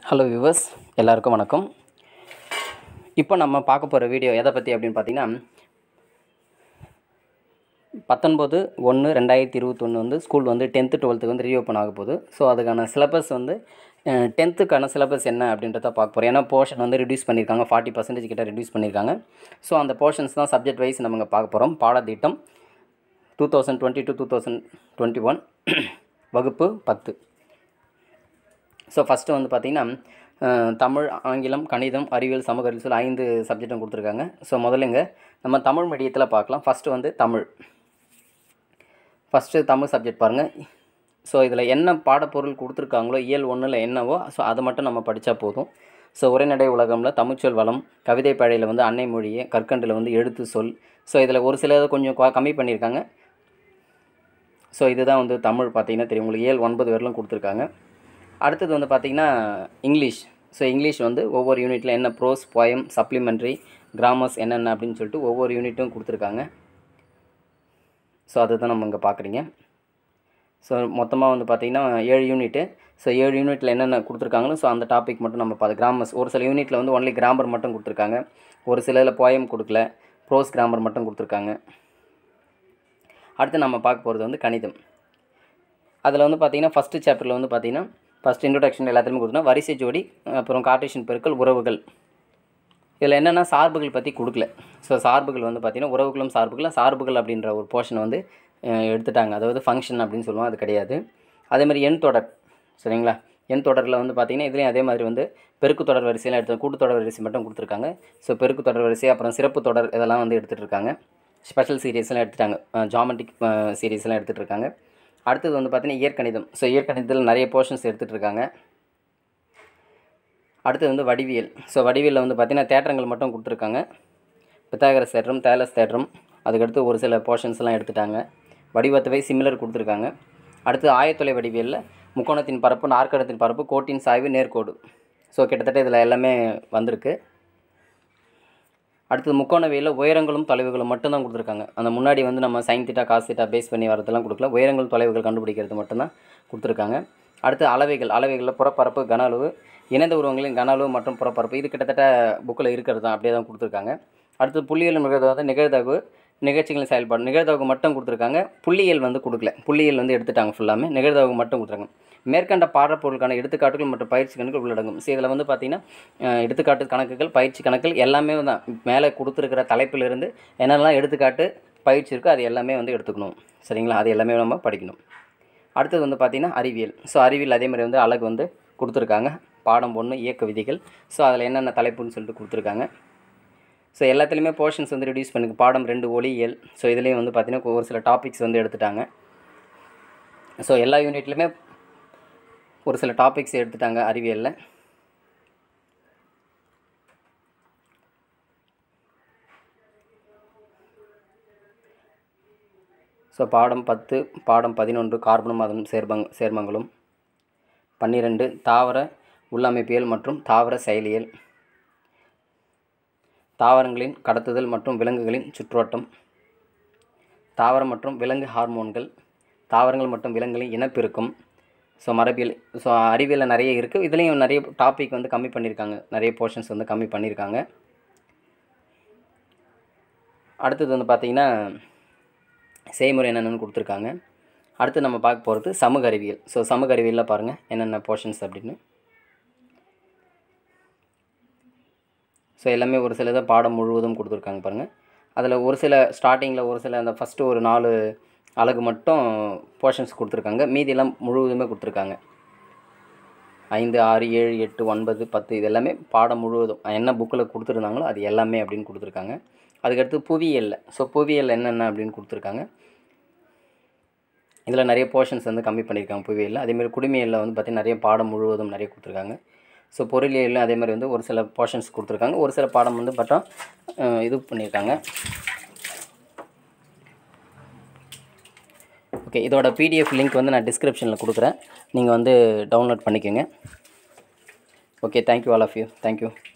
hello viewers எல்லாருக்கும் வணக்கம் இப்போ நம்ம பார்க்க போகிற வீடியோ எதை பற்றி அப்படின்னு பார்த்தீங்கன்னா பத்தொன்பது ஒன்று ரெண்டாயிரத்தி இருபத்தொன்று வந்து ஸ்கூல் வந்து டென்த்து டுவெல்த்துக்கு வந்து ரீஓப்பன் ஆக போகுது ஸோ அதுக்கான சிலபஸ் வந்து டென்த்துக்கான சிலபஸ் என்ன அப்படின்றத பார்க்க போகிறோம் ஏன்னா போர்ஷன் வந்து ரிடியூஸ் பண்ணியிருக்காங்க ஃபார்ட்டி பர்சன்டேஜ் கிட்ட ரிடியூஸ் பண்ணியிருக்காங்க ஸோ அந்த போர்ஷன்ஸ் தான் சப்ஜெக்ட் வைஸ் நம்ம இங்கே பார்க்க போகிறோம் பாடத்திட்டம் two thousand twenty two two thousand twenty one வகுப்பு பத்து ஸோ ஃபஸ்ட்டு வந்து பார்த்திங்கன்னா அஹ், தமிழ் ஆங்கிலம் கணிதம் அறிவியல் சமூக அறிவியல் சொல்லி ஐந்து சப்ஜெக்டும் கொடுத்துருக்காங்க ஸோ முதல்லங்க நம்ம தமிழ் மீடியத்தில் பார்க்கலாம் ஃபஸ்ட்டு வந்து தமிழ் ஃபஸ்ட்டு தமிழ் சப்ஜெக்ட் பாருங்கள் ஸோ இதில் என்ன பாடப்பொருள் கொடுத்துருக்காங்களோ இயல் ஒன்றில் என்னவோ ஸோ அதை மட்டும் நம்ம படித்தா போதும் ஸோ உரைநடை உலகம்ல தமிழ்ச்சொல் வளம் கவிதை பழையில் வந்து அன்னை மொழியே கற்கண்டில் வந்து எழுத்து சொல் ஸோ இதில் ஒரு சிலது கொஞ்சம் கொ- கம்மி பண்ணியிருக்காங்க ஸோ இதுதான் வந்து தமிழ் பார்த்தீங்கன்னா தெரியும் உங்களுக்கு ஏழு ஒன்பது வரலும் கொடுத்துருக்காங்க அடுத்தது வந்து பார்த்திங்கன்னா இங்கிலீஷ் ஸோ இங்கிலீஷ் வந்து ஒவ்வொரு யூனிட்டில் என்ன ப்ரோஸ் poem சப்ளிமெண்ட்ரி கிராமர்ஸ் என்னென்ன அப்படின்னு சொல்லிட்டு ஒவ்வொரு யூனிட்டும் கொடுத்துருக்காங்க ஸோ அதை தான் நம்ம இங்கே பார்க்குறீங்க ஸோ மொத்தமாக வந்து பார்த்திங்கன்னா ஏழு யூனிட்டு ஸோ ஏழு யூனிட்டில் என்னென்ன கொடுத்துருக்காங்களோ ஸோ அந்த டாபிக் மட்டும் நம்ம பார்த்து கிராமர்ஸ் ஒரு சில யூனிட்டில் வந்து ஒன்லி கிராமர் மட்டும் கொடுத்துருக்காங்க ஒரு சிலதில் poem கொடுக்கல ப்ரோஸ் கிராமர் மட்டும் கொடுத்துருக்காங்க அடுத்து நம்ம பார்க்க போகிறது வந்து கணிதம் அதில் வந்து பார்த்தீங்கன்னா ஃபஸ்ட்டு சாப்டரில் வந்து பார்த்தீங்கன்னா ஃபஸ்ட் இன்ட்ரொடக்ஷன் எல்லாத்துலேயுமே கொடுத்தோன்னா வரிசை ஜோடி அப்புறம் கார்ட்டேஷன் பெருக்கல் உறவுகள் இதில் என்னென்னா சார்புகள் பற்றி கொடுக்கல ஸோ சார்புகள் வந்து பார்த்திங்கன்னா உறவுகளும் சார்புகள் சார்புகள் அப்படின்ற ஒரு போர்ஷன் வந்து அஹ், எடுத்துட்டாங்க அதாவது ஃபங்க்ஷன் அப்படின்னு சொல்லுவோம் அது கிடையாது அதே மாதிரி எண் தொடர் சரிங்களா எண் தொடரில் வந்து பார்த்திங்கன்னா இதுலேயும் அதே மாதிரி வந்து பெருக்கு தொடர் வரிசையெல்லாம் எடுத்து கூட்டு தொடர் வரிசை மட்டும் கொடுத்துருக்காங்க ஸோ பெருக்கு தொடர் வரிசை அப்புறம் சிறப்பு தொடர் இதெல்லாம் வந்து எடுத்துகிட்டு இருக்காங்க ஸ்பெஷல் சீரியஸ்லாம் எடுத்துட்டாங்க ஜாமெட்ரிக் சீரியஸ்லாம் எடுத்துகிட்டு இருக்காங்க அடுத்தது வந்து பார்த்திங்கன்னா இயற்கணிதம் ஸோ இயற்கணிதத்தில் நிறைய போர்ஷன்ஸ் எடுத்துகிட்டு இருக்காங்க அடுத்தது வந்து வடிவியல் ஸோ வடிவியலில் வந்து பார்த்திங்கன்னா தேற்றங்கள் மட்டும் கொடுத்துருக்காங்க பித்தாகரஸ் தேற்றம் தேலஸ் தேற்றம் அதுக்கடுத்து ஒரு சில போர்ஷன்ஸ்லாம் எடுத்துட்டாங்க வடிவத்தவை சிமிலர் கொடுத்துருக்காங்க அடுத்து ஆயத்தொலை வடிவியலில் முக்கோணத்தின் பரப்பு நாற்கடத்தின் பரப்பு கோட்டின் சாய்வு நேர்கோடு ஸோ கிட்டத்தட்ட இதில் எல்லாமே வந்திருக்கு அடுத்தது முக்கோணவியலில் உயரங்களும் தொலைவுகளும் மட்டும்தான் கொடுத்துருக்காங்க அந்த முன்னாடி வந்து நம்ம sine theta cos theta base பண்ணி வரதெல்லாம் கொடுக்கல உயரங்கள் தொலைவுகள் கண்டுபிடிக்கிறது மட்டும்தான் கொடுத்துருக்காங்க அடுத்து அளவைகள் அளவைகளில் புறப்பரப்பு கன அளவு இணைந்த உருவங்களின் கன அளவு மற்றும் புறப்பரப்பு இது கிட்டத்தட்ட புக்கில் இருக்கிறது தான் அப்படியே தான் கொடுத்துருக்காங்க அடுத்து புள்ளியியல் நிகழ்வு வந்து நிகழ்தகவு நிகழ்ச்சிகளின் செயல்பாடு நிகழ்தகவு மட்டும் கொடுத்துருக்காங்க புள்ளியியல் வந்து கொடுக்கல புள்ளியியல் வந்து எடுத்துட்டாங்க ஃபுல்லாமே நிகழ்தகவு மட்டும் கொடுத்துருக்காங்க மேற்கண்ட பாடப்பொருளுக்கான எடுத்துக்காட்டுகள் மற்றும் பயிற்சி கணக்குகள் உள்ளடங்கும் ஸோ இதில் வந்து பார்த்திங்கன்னா அஹ், எடுத்துக்காட்டு கணக்குகள் பயிற்சி கணக்குகள் எல்லாமே தான் மேலே கொடுத்துருக்கிற தலைப்பிலிருந்து என்னெல்லாம் எடுத்துக்காட்டு பயிற்சி இருக்கோ அது எல்லாமே வந்து எடுத்துக்கணும் சரிங்களா அது எல்லாமே நம்ம படிக்கணும் அடுத்தது வந்து பார்த்திங்கன்னா அறிவியல் ஸோ அறிவியல் அதே மாதிரி வந்து அழகு வந்து கொடுத்துருக்காங்க பாடம் ஒன்று இயக்க விதிகள் ஸோ அதில் என்னென்ன தலைப்புன்னு சொல்லிட்டு கொடுத்துருக்காங்க ஸோ எல்லாத்துலேயுமே போர்ஷன்ஸ் வந்து ரிடியூஸ் பண்ணி பாடம் ரெண்டு ஒளியியல் ஸோ இதுலேயும் வந்து பார்த்திங்கன்னா ஒரு சில டாபிக்ஸ் வந்து எடுத்துட்டாங்க ஸோ எல்லா யூனிட்லையுமே ஒரு சில டாபிக்ஸ் எடுத்துட்டாங்க அறிவியலில் ஸோ பாடம் பத்து பாடம் பதினொன்று கார்பனும் அதன் சேர்மங் சேர்மங்களும் பன்னிரெண்டு தாவர உள்ளமைப்பியல் மற்றும் தாவர செயலியல் தாவரங்களின் கடத்துதல் மற்றும் விலங்குகளின் சுற்றோட்டம் தாவரம் மற்றும் விலங்கு ஹார்மோன்கள் தாவரங்கள் மற்றும் விலங்குகளின் இனப்பெருக்கம் ஸோ மரபியல் ஸோ அறிவியலில் நிறைய இருக்குது இதுலேயும் நிறைய டாபிக் வந்து கம்மி பண்ணியிருக்காங்க நிறைய போர்ஷன்ஸ் வந்து கம்மி பண்ணியிருக்காங்க அடுத்தது வந்து பார்த்திங்கன்னா செய்முறை என்னென்னு கொடுத்துருக்காங்க அடுத்து நம்ம பார்க்க போகிறது சமூக அறிவியல் ஸோ சமூக அறிவியலில் பாருங்கள் என்னென்ன போர்ஷன்ஸ் அப்படின்னு ஸோ எல்லாமே ஒரு சிலதை பாடம் முழுவதும் கொடுத்துருக்காங்க பாருங்கள் அதில் ஒரு சில ஸ்டார்டிங்கில் ஒரு சில அந்த ஃபஸ்ட்டு ஒரு நாலு அழகு மட்டும் போர்ஷன்ஸ் கொடுத்துருக்காங்க மீதியெல்லாம் முழுவதுமே கொடுத்துருக்காங்க ஐந்து ஆறு ஏழு எட்டு ஒன்பது பத்து இது எல்லாமே பாடம் முழுவதும் என்ன புக்கில் கொடுத்துருந்தாங்களோ அது எல்லாமே அப்படின்னு கொடுத்துருக்காங்க அதுக்கடுத்து புவியியலில் ஸோ புவியியல் என்னென்ன அப்படின்னு கொடுத்துருக்காங்க இதில் நிறைய போர்ஷன்ஸ் வந்து கம்மி பண்ணியிருக்காங்க புவியியலில் அதேமாதிரி குடிமையியலில் வந்து பார்த்திங்கன்னா நிறைய பாடம் முழுவதும் நிறைய கொடுத்துருக்காங்க ஸோ பொருளியலில் அதே மாதிரி வந்து ஒரு சில போர்ஷன்ஸ் கொடுத்துருக்காங்க ஒரு சில பாடம் வந்து பார்த்தா அஹ், இது பண்ணியிருக்காங்க ஓகே இதோட பிடிஎஃப் லிங்க் வந்து நான் டிஸ்கிரிப்ஷனில் கொடுக்குறேன் நீங்கள் வந்து டவுன்லோட் பண்ணிக்கோங்க okay thank you all of you thank you